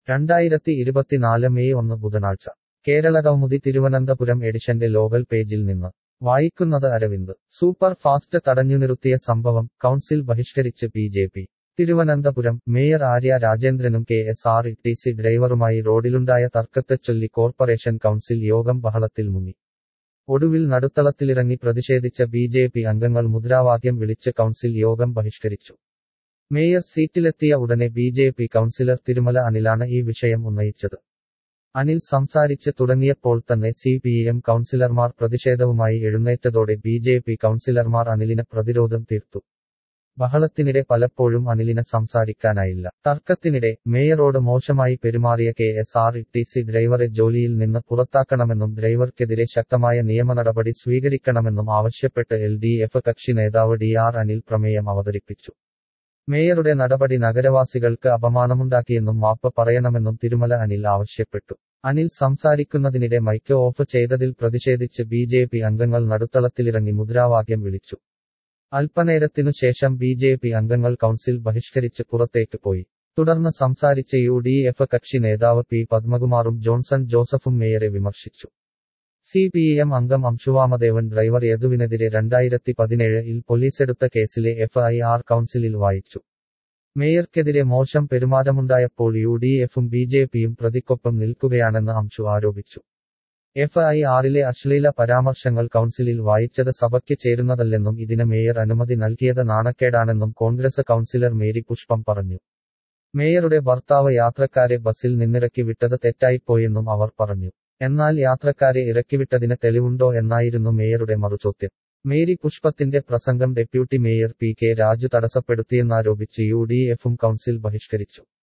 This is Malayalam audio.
രണ്ടായിരത്തി ഇരുപത്തിനാല് മെയ് ഒന്ന് ബുധനാഴ്ച കേരളകൗമുദി തിരുവനന്തപുരം എഡിഷന്റെ ലോകൽ പേജിൽ നിന്ന് വായിക്കുന്നത് അരവിന്ദ് സൂപ്പർ ഫാസ്റ്റ് തടഞ്ഞുനിർത്തിയ സംഭവം കൗൺസിൽ ബഹിഷ്കരിച്ച് B J P Thiruvananthapuram mayor Arya രാജേന്ദ്രനും K S R T C ഡ്രൈവറുമായി റോഡിലുണ്ടായ തർക്കത്തെച്ചൊല്ലി കോർപ്പറേഷൻ കൗൺസിൽ യോഗം ബഹളത്തിൽ മുങ്ങി ഒടുവിൽ നടുത്തളത്തിലിറങ്ങി പ്രതിഷേധിച്ച ബി ജെ പി അംഗങ്ങൾ മുദ്രാവാക്യം വിളിച്ച് കൗൺസിൽ യോഗം ബഹിഷ്കരിച്ചു മേയർ സീറ്റിലെത്തിയ ഉടനെ B J P councillor Thirumala അനിലാണ് ഈ വിഷയം ഉന്നയിച്ചത് അനിൽ സംസാരിച്ച് തുടങ്ങിയപ്പോൾ തന്നെ സി പി എം കൗൺസിലർമാർ പ്രതിഷേധവുമായി എഴുന്നേറ്റതോടെ ബി ജെ പി കൗൺസിലർമാർ അനിലിന് പ്രതിരോധം തീർത്തു ബഹളത്തിനിടെ പലപ്പോഴും അനിലിന് സംസാരിക്കാനായില്ല തർക്കത്തിനിടെ മേയറോട് മോശമായി പെരുമാറിയ K S R T C ഡ്രൈവറെ ജോലിയിൽ നിന്ന് പുറത്താക്കണമെന്നും ഡ്രൈവർക്കെതിരെ ശക്തമായ നിയമ നടപടി സ്വീകരിക്കണമെന്നും ആവശ്യപ്പെട്ട് എൽ ഡി എഫ് കക്ഷി നേതാവ് ഡി ആർ അനിൽ പ്രമേയം അവതരിപ്പിച്ചു മേയറുടെ നടപടി നഗരവാസികൾക്ക് അപമാനമുണ്ടാക്കിയെന്നും മാപ്പ് പറയണമെന്നും തിരുമല അനിൽ ആവശ്യപ്പെട്ടു അനിൽ സംസാരിക്കുന്നതിനിടെ മൈക്ക് ഓഫ് ചെയ്തതിൽ പ്രതിഷേധിച്ച് ബി ജെ പി അംഗങ്ങൾ നടുത്തളത്തിലിറങ്ങി മുദ്രാവാക്യം വിളിച്ചു അല്പനേരത്തിനു ശേഷം ബി ജെ പി അംഗങ്ങൾ കൗൺസിൽ ബഹിഷ്കരിച്ച് പുറത്തേക്ക് പോയി തുടർന്ന് സംസാരിച്ച യു ഡി എഫ് കക്ഷി നേതാവ് പി പത്മകുമാറും ജോൺസൺ ജോസഫും മേയറെ വിമർശിച്ചു സി പി എം അംഗം അംശുവാമദേവൻ ഡ്രൈവർ യദുവിനെതിരെ രണ്ടായിരത്തി പതിനേഴിൽ പോലീസെടുത്ത കേസിലെ എഫ് ഐ ആർ കൗൺസിലിൽ വായിച്ചു മേയർക്കെതിരെ മോശം പെരുമാറ്റമുണ്ടായപ്പോൾ യു ഡി എഫും ബി ജെ പിയും പ്രതിക്കൊപ്പം നിൽക്കുകയാണെന്ന് അംശു ആരോപിച്ചു എഫ് ഐ ആറിലെ അശ്ലീല പരാമർശങ്ങൾ കൗൺസിലിൽ വായിച്ചത് സഭയ്ക്ക് ചേരുന്നതല്ലെന്നും ഇതിന് മേയർ അനുമതി നൽകിയത് നാണക്കേടാണെന്നും കോൺഗ്രസ് കൗൺസിലർ മേരി പുഷ്പം പറഞ്ഞു മേയറുടെ ഭർത്താവ് യാത്രക്കാരെ ബസിൽ നിന്നിറക്കി വിട്ടത് തെറ്റായിപ്പോയെന്നും അവർ പറഞ്ഞു എന്നാൽ യാത്രക്കാരെ ഇറക്കിവിട്ടതിന് തെളിവുണ്ടോ എന്നായിരുന്നു മേയറുടെ മറുചോദ്യം മേരി പുഷ്പത്തിന്റെ പ്രസംഗം deputy mayor P K Raju തടസ്സപ്പെടുത്തിയെന്നാരോപിച്ച് യു ഡി എഫും കൗൺസിൽ ബഹിഷ്കരിച്ചു